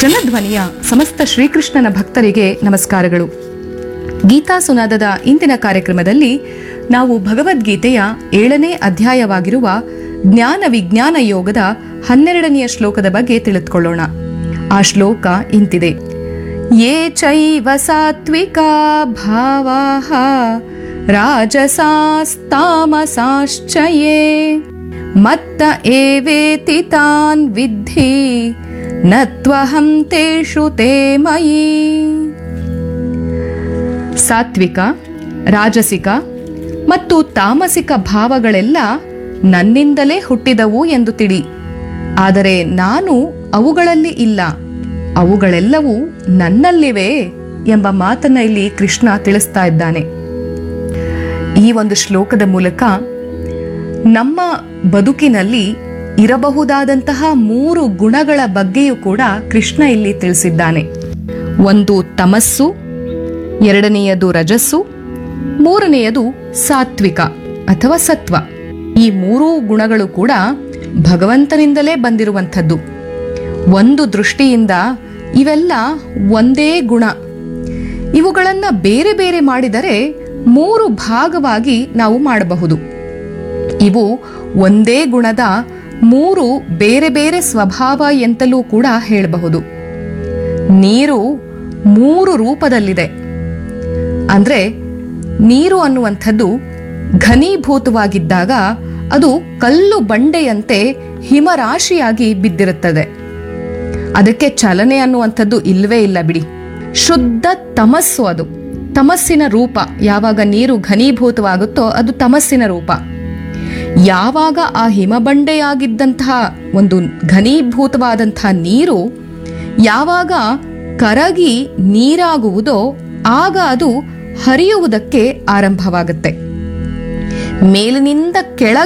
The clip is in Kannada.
ಜನಧ್ವನಿಯ ಸಮಸ್ತ ಶ್ರೀಕೃಷ್ಣನ ಭಕ್ತರಿಗೆ ನಮಸ್ಕಾರಗಳು ಗೀತಾ ಸುನಾದದ ಇಂದಿನ ಕಾರ್ಯಕ್ರಮದಲ್ಲಿ ನಾವು ಭಗವದ್ಗೀತೆಯ ಏಳನೇ ಅಧ್ಯಾಯವಾಗಿರುವ ಜ್ಞಾನ ವಿಜ್ಞಾನ ಯೋಗದ ಹನ್ನೆರಡನೆಯ ಶ್ಲೋಕದ ಬಗ್ಗೆ ತಿಳಿದುಕೊಳ್ಳೋಣ ಆ ಶ್ಲೋಕ ಇಂತಿದೆ ಯೇ ಚೈವ ಸಾತ್ವಿಕಾ ಭಾವಾಹ ರಾಜಸಾಸ್ತಾಮಸಾಶ್ಚ ಯೇ ಮತ್ತ ಏವೇತಿ ತಾನ್ ವಿದ್ಧಿ ನ ತ್ವಹಂ ತೇಷು ತೇ ಮಯಿ ಸಾತ್ವಿಕ ರಾಜಸಿಕ ಮತ್ತು ತಾಮಸಿಕ ಭಾವಗಳೆಲ್ಲ ನನ್ನಿಂದಲೇ ಹುಟ್ಟಿದವು ಎಂದು ತಿಳಿ ಆದರೆ ನಾನು ಅವುಗಳಲ್ಲಿ ಇಲ್ಲ ಅವುಗಳೆಲ್ಲವೂ ನನ್ನಲ್ಲಿವೆ ಎಂಬ ಮಾತನ್ನ ಇಲ್ಲಿ ಕೃಷ್ಣ ತಿಳಿಸ್ತಾ ಇದ್ದಾನೆ ಈ ಒಂದು ಶ್ಲೋಕದ ಮೂಲಕ ನಮ್ಮ ಬದುಕಿನಲ್ಲಿ ಇರಬಹುದಾದಂತಹ ಮೂರು ಗುಣಗಳ ಬಗ್ಗೆಯೂ ಕೂಡ ಕೃಷ್ಣ ಇಲ್ಲಿ ತಿಳಿಸಿದ್ದಾನೆ ಒಂದು ತಮಸ್ಸು ಎರಡನೆಯದು ರಜಸ್ಸು ಮೂರನೆಯದು ಸಾತ್ವಿಕ ಅಥವಾ ಸತ್ವ ಈ ಮೂರೂ ಗುಣಗಳು ಕೂಡ ಭಗವಂತನಿಂದಲೇ ಬಂದಿರುವಂಥದ್ದು ಒಂದು ದೃಷ್ಟಿಯಿಂದ ಇವೆಲ್ಲ ಒಂದೇ ಗುಣ ಇವುಗಳನ್ನ ಬೇರೆ ಬೇರೆ ಮಾಡಿದರೆ ಮೂರು ಭಾಗವಾಗಿ ನಾವು ಮಾಡಬಹುದು ಇವು ಒಂದೇ ಗುಣದ ಮೂರು ಬೇರೆ ಬೇರೆ ಸ್ವಭಾವ ಎಂತಲೂ ಕೂಡ ಹೇಳಬಹುದು ನೀರು ಮೂರು ರೂಪದಲ್ಲಿದೆ ಅಂದ್ರೆ ನೀರು ಅನ್ನುವಂಥದ್ದು ಘನೀಭೂತವಾಗಿದ್ದಾಗ ಅದು ಕಲ್ಲು ಬಂಡೆಯಂತೆ ಹಿಮರಾಶಿಯಾಗಿ ಬಿದ್ದಿರುತ್ತದೆ ಅದಕ್ಕೆ ಚಲನೆ ಅನ್ನುವಂಥದ್ದು ಇಲ್ವೇ ಇಲ್ಲ ಬಿಡಿ ಶುದ್ಧ ತಮಸ್ಸು ಅದು ತಮಸ್ಸಿನ ರೂಪ ಯಾವಾಗ ನೀರು ಘನೀಭೂತವಾಗುತ್ತೋ ಅದು ತಮಸ್ಸಿನ ರೂಪ ಯಾವಾಗ ಆ ಹಿಮಬಂಡೆಯಾಗಿದ್ದಂತಹ ಒಂದು ಘನೀಭೂತವಾದಂತಹ ನೀರು ಯಾವಾಗ ಕರಗಿ ನೀರಾಗುವುದೋ ಆಗ ಅದು ಹರಿಯುವುದಕ್ಕೆ ಆರಂಭವಾಗುತ್ತೆ ಮೇಲಿನಿಂದ ಕೆಳ